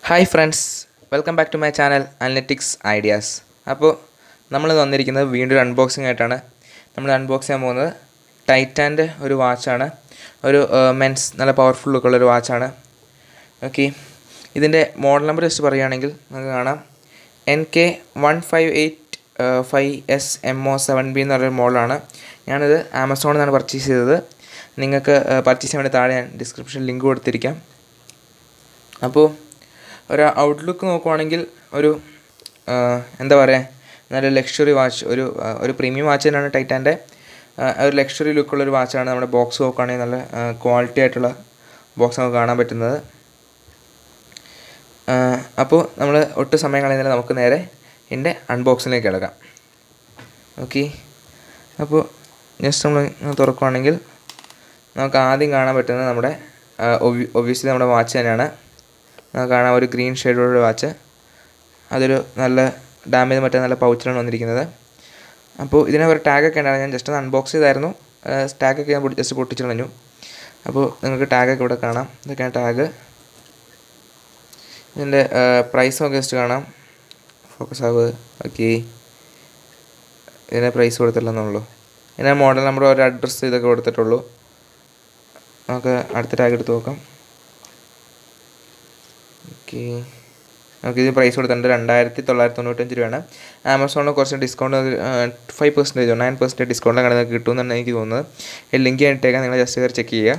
hi friends welcome back to my channel analytics ideas അപ്പോൾ നമ്മൾ വന്നിരിക്കുന്നത് വീണ്ടും ഒരു അൺബോക്സിംഗ് ആയിട്ടാണ് നമ്മൾ അൺബോക്സ് ചെയ്യാൻ പോകുന്നത് ടൈറ്റാൻ്റെ ഒരു വാച്ചാണ് ഒരു മെൻസ് നല്ല പവർഫുൾ ലുക്കുള്ള ഒരു വാച്ചാണ് ഓക്കെ ഇതിൻ്റെ മോഡൽ നമ്പർ ജസ്റ്റ് പറയുകയാണെങ്കിൽ നമുക്ക് കാണാം N K one five eight five S M O seven B എന്ന് പറയുന്ന മോഡലാണ് ഞാനിത് ആമസോണിൽ നിന്നാണ് പർച്ചേസ് ചെയ്തത് നിങ്ങൾക്ക് പർച്ചേസ് ചെയ്യാൻ വേണ്ടി താഴെ ഞാൻ ഡിസ്ക്രിപ്ഷനിൽ ലിങ്ക് കൊടുത്തിരിക്കാം അപ്പോൾ ഒരു ഔട്ട്ലുക്ക് നോക്കുവാണെങ്കിൽ ഒരു ആ, എന്താ പറയുക നല്ല ലക്ഷറി വാച്ച് ഒരു ആ, ഒരു പ്രീമിയം വാച്ച് തന്നെയാണ് ടൈറ്റാൻ്റെ ഒരു ലക്ഷറി ലുക്കുള്ള ഒരു വാച്ചാണ് നമ്മുടെ ബോക്സ് നോക്കുകയാണെങ്കിൽ നല്ല ക്വാളിറ്റി ആയിട്ടുള്ള ബോക്സ് നമുക്ക് കാണാൻ പറ്റുന്നത് ആ, അപ്പോൾ നമ്മൾ ഒട്ടും സമയം കളയുന്നില്ല നമുക്ക് നേരെ എൻ്റെ അൺബോക്സിലേക്ക് കിടക്കാം ഓക്കെ അപ്പോൾ ജസ്റ്റ് നമ്മൾ തുറക്കുവാണെങ്കിൽ നമുക്ക് ആദ്യം കാണാൻ പറ്റുന്നത് നമ്മുടെ ഒബ്വിയസ്ലി നമ്മുടെ വാച്ച് തന്നെയാണ് നമുക്ക് കാണാം ഒരു ഗ്രീൻ ഷെയ്ഡുള്ള വാച്ച് അതൊരു നല്ല ഡാമേജ് മറ്റേ നല്ല പൗച്ചിലാണ് വന്നിരിക്കുന്നത് അപ്പോൾ ഇതിനെ ഒരു ടാഗൊക്കെ ഉണ്ടായിരുന്നു ഞാൻ ജസ്റ്റ് ഒന്ന് അൺബോക്സ് ചെയ്തായിരുന്നു ടാഗൊക്കെ ഞാൻ ജസ്റ്റ് പൊട്ടിച്ച് കളഞ്ഞു അപ്പോൾ നിങ്ങൾക്ക് ടാഗൊക്കെ ഇവിടെ കാണാം ഇതൊക്കെയാണ് ടാഗ് ഇതിൻ്റെ പ്രൈസ് ഒക്കെ ജസ്റ്റ് കാണാം ഫോക്കസ് ആവ് ഓക്കെ ഇതിൻ്റെ പ്രൈസ് കൊടുത്തില്ലെന്നുള്ളൂ ഇതിൻ്റെ മോഡൽ നമ്പർ ഒരു അഡ്രസ്സ് ഇതൊക്കെ കൊടുത്തിട്ടുള്ളൂ നമുക്ക് അടുത്ത ടാഗ് എടുത്ത് നോക്കാം ഓക്കെ നമുക്ക് ഇത് പ്രൈസ് കൊടുത്തിട്ടുണ്ട് രണ്ടായിരത്തി തൊള്ളായിരത്തി തൊണ്ണൂറ്റഞ്ച് രൂപയാണ് ആമസോണിൽ കുറച്ച് ഡിസ്കൗണ്ട് ഫൈവ് പെർസെൻറ്റേജോ നയൻ പെർസെൻറ്റേജ് ഡിസ്കൗണ്ട് അങ്ങനെ നിങ്ങൾക്ക് കിട്ടുമെന്നാണ് എനിക്ക് തോന്നുന്നത് ലിങ്ക് ഞാൻ ഇട്ടേക്കാം നിങ്ങൾ ജസ്റ്റ് കയറി ചെക്ക് ചെയ്യുക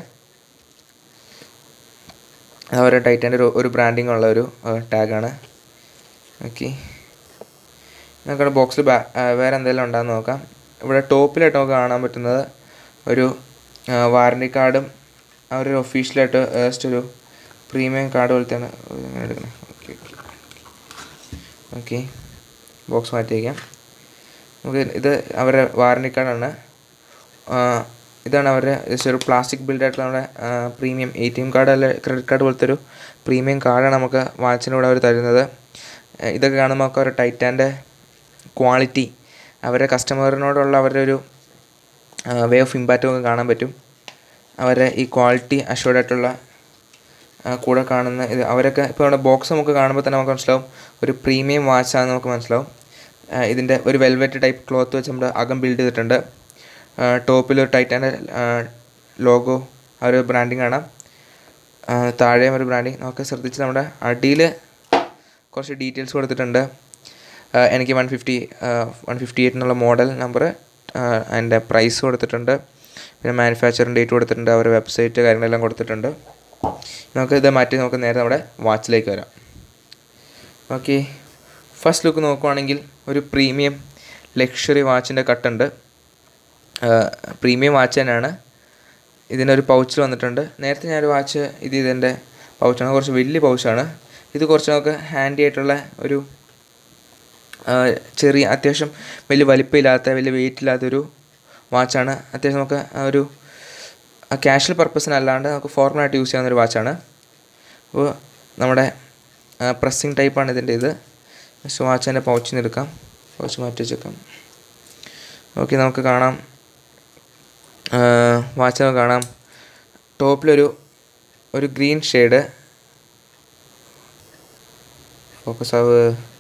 അതുപോലെ ടൈറ്റാൻ്റെ ഒരു ഒരു ബ്രാൻഡിങ് ഉള്ള ഒരു ടാഗാണ് ഓക്കെ നമുക്കവിടെ ബോക്സിൽ വേറെ എന്തെങ്കിലും ഉണ്ടാകുന്ന നോക്കാം ഇവിടെ ടോപ്പിലായിട്ട് നമുക്ക് കാണാൻ പറ്റുന്നത് ഒരു വാറണ്ടി കാർഡും ആ ഒരു ഒഫീഷ്യലായിട്ട് ജസ്റ്റ് ഒരു പ്രീമിയം കാർഡ് പോലത്തെയാണ് ഇങ്ങനെ എടുക്കണം ഓക്കെ ഓക്കെ ഓക്കെ ബോക്സ് മാറ്റി വയ്ക്കാം നമുക്ക് ഇത് അവരുടെ വാറണ്ടി കാർഡാണ് ഇതാണ് അവരുടെ ജസ്റ്റ് ഒരു പ്ലാസ്റ്റിക് ബിൽഡായിട്ടുള്ള നമ്മുടെ premium A T M card അല്ലെ ക്രെഡിറ്റ് കാർഡ് പോലത്തെ ഒരു പ്രീമിയം കാർഡാണ് നമുക്ക് വാച്ചിൻ്റെ കൂടെ അവർ തരുന്നത് ആ, ഇതൊക്കെ കാണുമ്പോൾ നമുക്ക് ഒരു ടൈറ്റാൻ്റെ ക്വാളിറ്റി അവരുടെ കസ്റ്റമറിനോടുള്ള അവരുടെ ഒരു വേ ഓഫ് ഇമ്പാക്റ്റും ഒക്കെ കാണാൻ പറ്റും അവരുടെ ഈ ക്വാളിറ്റി അഷ്യൂർഡ് ആയിട്ടുള്ള ആ, കൂടെ കാണുന്ന ഇത് അവരൊക്കെ ഇപ്പോൾ നമ്മുടെ ബോക്സ് നമുക്ക് കാണുമ്പോൾ തന്നെ നമുക്ക് മനസ്സിലാവും ഒരു പ്രീമിയം വാച്ചാണെന്ന് നമുക്ക് മനസ്സിലാവും ആ, ഇതിൻ്റെ ഒരു വെൽവെറ്റ് ടൈപ്പ് ക്ലോത്ത് വെച്ച് നമ്മുടെ അകം ബിൽഡ് ചെയ്തിട്ടുണ്ട് ടോപ്പിൽ ഒരു ടൈറ്റാൻ്റെ ലോഗോ ആ ഒരു ബ്രാൻഡിങ് കാണാം ആ, താഴെയും ഒരു ബ്രാൻഡിങ് നമുക്ക് ശ്രദ്ധിച്ച് നമ്മുടെ അടിയിൽ കുറച്ച് ഡീറ്റെയിൽസ് കൊടുത്തിട്ടുണ്ട് ആ, എനിക്ക് one fifty one fifty eight എന്നുള്ള മോഡൽ നമ്പർ അതിൻ്റെ പ്രൈസ് കൊടുത്തിട്ടുണ്ട് പിന്നെ മാനുഫാക്ചറിങ് ഡേറ്റ് കൊടുത്തിട്ടുണ്ട് അവരുടെ വെബ്സൈറ്റ് കാര്യങ്ങളെല്ലാം കൊടുത്തിട്ടുണ്ട് നമുക്ക് ഇത് മാറ്റി നമുക്ക് നേരെ നമ്മുടെ വാച്ചിലേക്ക് വരാം ഓക്കെ ഫസ്റ്റ് ലുക്ക് നോക്കുവാണെങ്കിൽ ഒരു പ്രീമിയം ലക്ഷറി വാച്ചിൻ്റെ കട്ടുണ്ട് പ്രീമിയം വാച്ച് തന്നെയാണ് ഇതിനൊരു പൗച്ചിൽ വന്നിട്ടുണ്ട് നേരത്തെ ഞാനൊരു വാച്ച് ഇത് ഇതിൻ്റെ പൗച്ചാണ് കുറച്ച് വലിയ പൗച്ചാണ് ഇത് കുറച്ച് നമുക്ക് ഹാൻഡി ആയിട്ടുള്ള ഒരു ആ, ചെറിയ അത്യാവശ്യം വലിയ വലിപ്പമില്ലാത്ത വലിയ വെയിറ്റ് ഇല്ലാത്തൊരു വാച്ചാണ് അത്യാവശ്യം നമുക്ക് ആ ഒരു ക്യാഷ്വൽ പർപ്പസിനല്ലാണ്ട് നമുക്ക് ഫോർമലായിട്ട് യൂസ് ചെയ്യാവുന്ന ഒരു വാച്ചാണ് അപ്പോൾ നമ്മുടെ പ്രസ്സിങ് ടൈപ്പാണ് ഇതിൻ്റെ ഇത് ജസ്റ്റ് വാച്ചിൻ്റെ പൗച്ചിൽ നിന്ന് എടുക്കാം പൗച്ച് മാറ്റി വെച്ചേക്കാം ഓക്കെ നമുക്ക് കാണാം വാച്ച് നമുക്ക് കാണാം ടോപ്പിലൊരു ഒരു ഗ്രീൻ ഷെയ്ഡ് ഫോക്കസ് ആവ്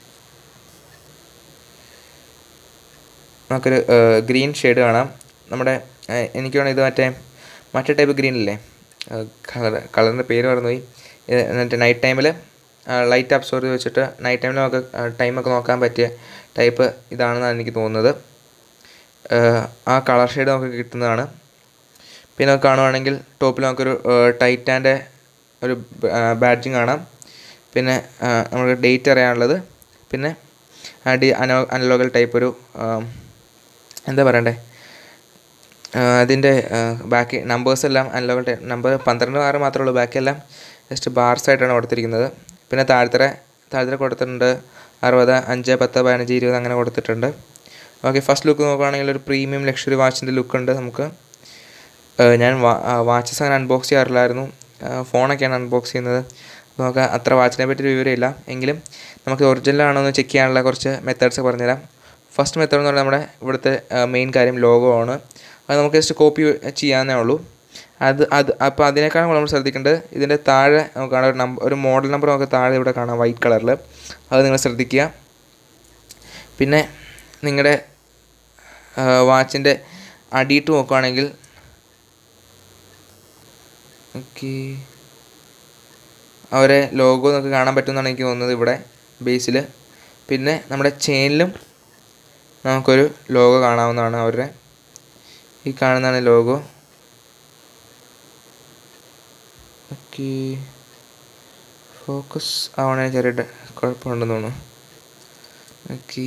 നമുക്കൊരു ഗ്രീൻ ഷെയ്ഡ് കാണാം നമ്മുടെ ആ, എനിക്ക് വേണം ഇത് മറ്റേ മറ്റേ ടൈപ്പ് ഗ്രീൻ അല്ലേ കളർ കളറിൻ്റെ പേര് മറന്നുപോയി ഇത് എന്നിട്ട് നൈറ്റ് ടൈമിൽ ലൈറ്റ് അബ്സോർവ് വെച്ചിട്ട് നൈറ്റ് ടൈമിൽ നമുക്ക് ടൈമൊക്കെ നോക്കാൻ പറ്റിയ ടൈപ്പ് ഇതാണെന്നാണ് എനിക്ക് തോന്നുന്നത് ആ, ആ കളർ ഷെയ്ഡ് നമുക്ക് കിട്ടുന്നതാണ് പിന്നെ നമുക്ക് കാണുവാണെങ്കിൽ ടോപ്പിൽ നമുക്കൊരു ടൈറ്റാൻ്റെ ഒരു ബാഡ്ജിങ് കാണാം പിന്നെ ആ, നമുക്ക് ഡേറ്റ് അറിയാനുള്ളത് പിന്നെ ഡി അനോ അനലോഗൽ ടൈപ്പ് ഒരു ആ, എന്താ പറയണ്ടേ ആ, അതിൻ്റെ ബാക്കി നമ്പേഴ്സ് എല്ലാം അനലോഗൽ ടൈപ്പ് നമ്പർ പന്ത്രണ്ട് ആറ് മാത്രമേ ഉള്ളൂ ബാക്കിയെല്ലാം ജസ്റ്റ് ബാർസ് ആയിട്ടാണ് കൊടുത്തിരിക്കുന്നത് പിന്നെ താഴത്തെ താഴത്തെ കൊടുത്തിട്ടുണ്ട് അറുപത് അഞ്ച് പത്ത് പതിനഞ്ച് ഇരുപത് അങ്ങനെ കൊടുത്തിട്ടുണ്ട് ഓക്കെ ഫസ്റ്റ് ലുക്ക് നോക്കുകയാണെങ്കിൽ ഒരു പ്രീമിയം ലക്ഷറി വാച്ചിൻ്റെ ലുക്ക് ഉണ്ട് നമുക്ക് ഏഹ് ഞാൻ വാച്ചസ് അങ്ങനെ അൺബോക്സ് ചെയ്യാറില്ലായിരുന്നു ഏഹ് ഫോണൊക്കെയാണ് അൺബോക്സ് ചെയ്യുന്നത് നമുക്ക് അത്ര വാച്ചിനെ പറ്റി വിവരമില്ല എങ്കിലും നമുക്ക് ഒറിജിനൽ ആണോ എന്ന് ചെക്ക് ചെയ്യാനുള്ള കുറച്ച് മെത്തേഡ്സ് പറഞ്ഞുതരാം ഫസ്റ്റ് മെത്തേഡ് എന്ന് പറഞ്ഞാൽ നമ്മുടെ ഇവിടുത്തെ മെയിൻ കാര്യം ലോഗോ ആണ് അത് നമുക്ക് ജസ്റ്റ് കോപ്പി ചെയ്യാവുന്നേ ഉള്ളൂ അത് അത് അപ്പോൾ അതിനേക്കാളും നമ്മൾ ശ്രദ്ധിക്കേണ്ടത് ഇതിൻ്റെ താഴെ നമുക്ക് കാണാം ഒരു നമ്പർ ഒരു മോഡൽ നമ്പർ നമുക്ക് താഴെ ഇവിടെ കാണാം വൈറ്റ് കളറിൽ അത് നിങ്ങൾ ശ്രദ്ധിക്കുക പിന്നെ നിങ്ങളുടെ വാച്ചിൻ്റെ അടിയിട്ട് നോക്കുകയാണെങ്കിൽ ഓക്കെ അവരെ ലോഗോ നമുക്ക് കാണാൻ പറ്റുമെന്നാണ് എനിക്ക് തോന്നുന്നത് ഇവിടെ ബേസിൽ പിന്നെ നമ്മുടെ ചെയിനിലും നമുക്കൊരു ലോഗോ കാണാവുന്നതാണ് അവരുടെ ഈ കാണുന്നതാണ് ലോഗോ ഓക്കെ ഫോക്കസ് ആവണേ ചെറിയ ഡ- കുഴപ്പമുണ്ടെന്ന് തോന്നുന്നു ഓക്കെ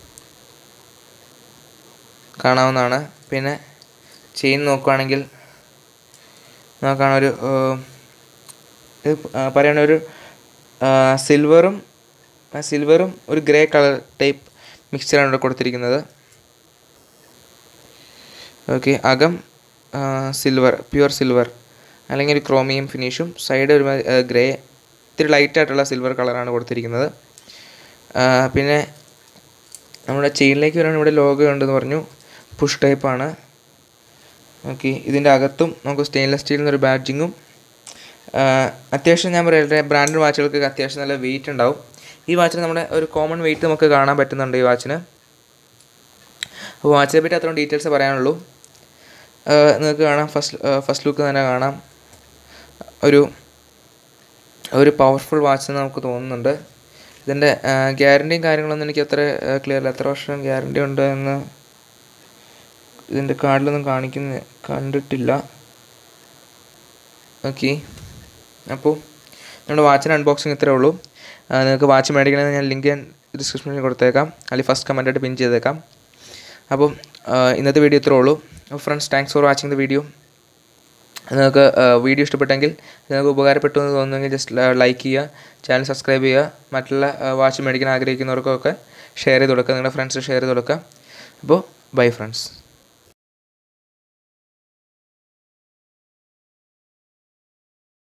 കാണാവുന്നതാണ് പിന്നെ ചെയിൻ നോക്കുകയാണെങ്കിൽ നോക്കാൻ ഒരു ഏർ, ഇത് പറയുന്ന ഒരു സിൽവറും സിൽവറും ഒരു ഗ്രേ കളർ ടൈപ്പ് മിക്സ്ചറാണ് ഇവിടെ കൊടുത്തിരിക്കുന്നത് ഓക്കെ അകം സിൽവർ പ്യുവർ സിൽവർ അല്ലെങ്കിൽ ഒരു ക്രോമിയം ഫിനിഷും സൈഡ് ഒരു ഗ്രേ ഇത്തിരി ലൈറ്റ് ആയിട്ടുള്ള സിൽവർ കളറാണ് കൊടുത്തിരിക്കുന്നത് ആ, പിന്നെ നമ്മുടെ ചെയിനിലേക്ക് വരാൻ ഇവിടെ ലോഗോ ഉണ്ടെന്ന് പറഞ്ഞു പുഷ് ടൈപ്പാണ് ഓക്കെ ഇതിൻ്റെ അകത്തും നമുക്ക് സ്റ്റെയിൻലെസ് സ്റ്റീലിൽ നിന്നൊരു ബാഡ്ജിങ്ങും അത്യാവശ്യം ഞാൻ പറയട്ടെ ബ്രാൻഡഡ് വാച്ചുകൾക്ക് അത്യാവശ്യം നല്ല വെയിറ്റ് ഉണ്ടാവും ഈ വാച്ചിന് നമ്മുടെ ഒരു കോമൺ വെയിറ്റ് നമുക്ക് കാണാൻ പറ്റുന്നുണ്ട് ഈ വാച്ചിന് അപ്പോൾ വാച്ചിനെ പറ്റി അത്രയും ഡീറ്റെയിൽസ് പറയാനുള്ളൂ നിങ്ങൾക്ക് കാണാം ഫസ്റ്റ് ഫസ്റ്റ് ലുക്ക് തന്നെ കാണാം ഒരു ഒരു പവർഫുൾ വാച്ച് എന്ന് നമുക്ക് തോന്നുന്നുണ്ട് ഇതിൻ്റെ ഗ്യാരണ്ടിയും കാര്യങ്ങളൊന്നും എനിക്ക് അത്ര ക്ലിയർ അല്ല എത്ര വർഷം ഗ്യാരണ്ടി ഉണ്ട് എന്ന് ഇതിൻ്റെ കാർഡിലൊന്നും കാണിക്കുന്ന കണ്ടിട്ടില്ല ഓക്കെ അപ്പോൾ നമ്മുടെ വാച്ചിൻ്റെ അൺബോക്സിങ് ഇത്രേ ഉള്ളൂ ആ, നിങ്ങൾക്ക് വാച്ച് മേടിക്കണമെന്ന് ഞാൻ ലിങ്ക് ഞാൻ ഡിസ്ക്രിപ്ഷനിൽ കൊടുത്തേക്കാം അല്ലെങ്കിൽ ഫസ്റ്റ് കമൻറ്റായിട്ട് പിൻ ചെയ്തേക്കാം അപ്പോൾ ആ, ഇന്നത്തെ വീഡിയോ ഇത്രേ ഉള്ളൂ അപ്പോൾ friends thanks for watching the video നിങ്ങൾക്ക് വീഡിയോ ഇഷ്ടപ്പെട്ടെങ്കിൽ നിങ്ങൾക്ക് ഉപകാരപ്പെട്ടു എന്ന് തോന്നുന്നെങ്കിൽ ജസ്റ്റ് ലൈക്ക് ചെയ്യുക ചാനൽ സബ്സ്ക്രൈബ് ചെയ്യുക മറ്റുള്ള വാച്ച് മേടിക്കാൻ ആഗ്രഹിക്കുന്നവർക്കൊക്കെ ഷെയർ ചെയ്ത് കൊടുക്കുക നിങ്ങളുടെ ഫ്രണ്ട്സ് ഷെയർ ചെയ്ത് കൊടുക്കുക അപ്പോൾ ബൈ ഫ്രണ്ട്സ്